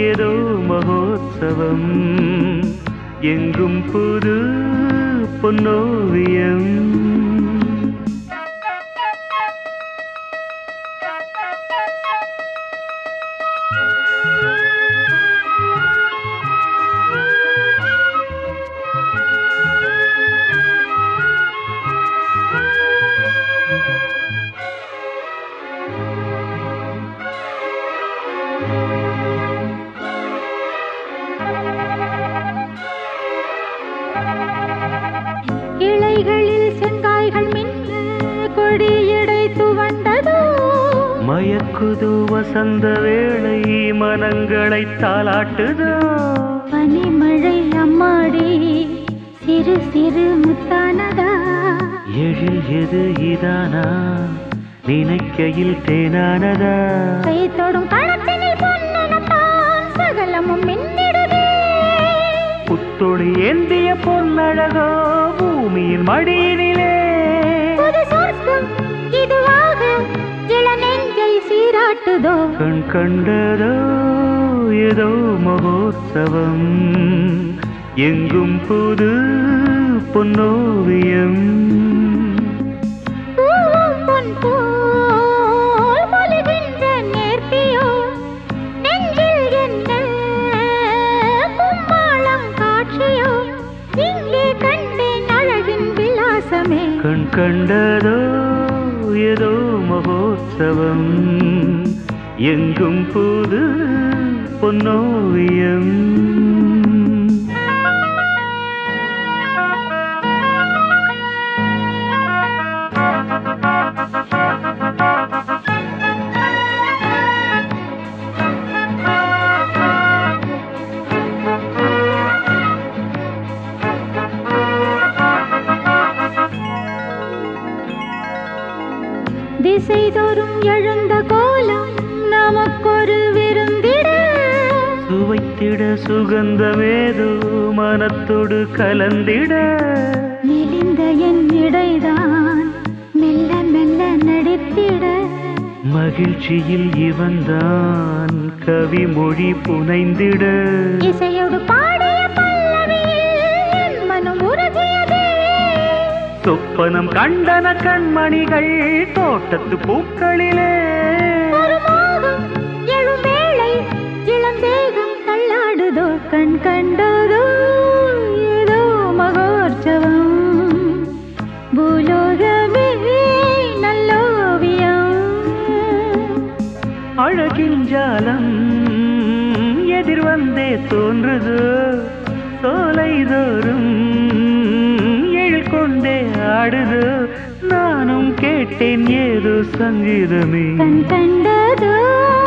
ஏதோ மகோத்சவம் எங்கும் புது பொன்னோவியம் இலைகளில் செங்காய்கள் மின்ன கொடியடை துவண்டதோ மயக்குது வசந்த வேளை மனங்களை தாளாட்டுதோ பனிமழை அம்மாடி சிறு சிறு முத்தானதா எழில் எது இதானா நினைக்கையில் தேனானதா கை தொடும் களத்தினில் பொன்னனத்தான் சகலமும் மின்னிடுதே புத்தொழி ஏந்திய பொன்னழகோ பூமியின் மடியினிலே புது சொர்க்கம் இதுவாக இளநெஞ்சை சீராட்டுதோ கண் கண்டதோ ஏதோ மகோத்சவம் எங்கும் புது பொன்னோவியம் பூவும் பொன் போல் பொலிகின்ற நேர்த்தியோ நெஞ்சில் என்ன கும்மாளம் காட்சியோ இங்கே கண்டேன் அழகின் விலாசமே கண் கண்டதோ ஏதோ மகோத்சவம் எங்கும் புது பொன்னோவியம் திசைதோறும் எழுந்த கோலம் நமக்கொரு விருந்திட சுவைத்திட சுகந்தமேதோ மனத்தோடு கலந்திட மெலிந்த என் இடைதான் மெல்ல மெல்ல நடித்திட மகிழ்ச்சியில் இவன்தான் கவிமொழி புனைந்திட இசையோடு பாடிய பல்லவியில் என் மனம் உருகியதே சொப்பனம் கண்டன கண்மணிகள் தோட்டத்து பூக்களிலே ஒரு மோகம் எழும் வேளை இளம் தேகம் தள்ளாடுதோ கண் கண்டதோ ஏதோ மகோற்சவம் பூலோகமே நல்லோவியம் அழகின் ஜாலம் எதிர் வந்தே தோன்றுது சோலைதோறும் எழில் கொண்டே ஆடுது நானும் கேட்டேன் ஏதோ சங்கீதமே கண் கண்டதோ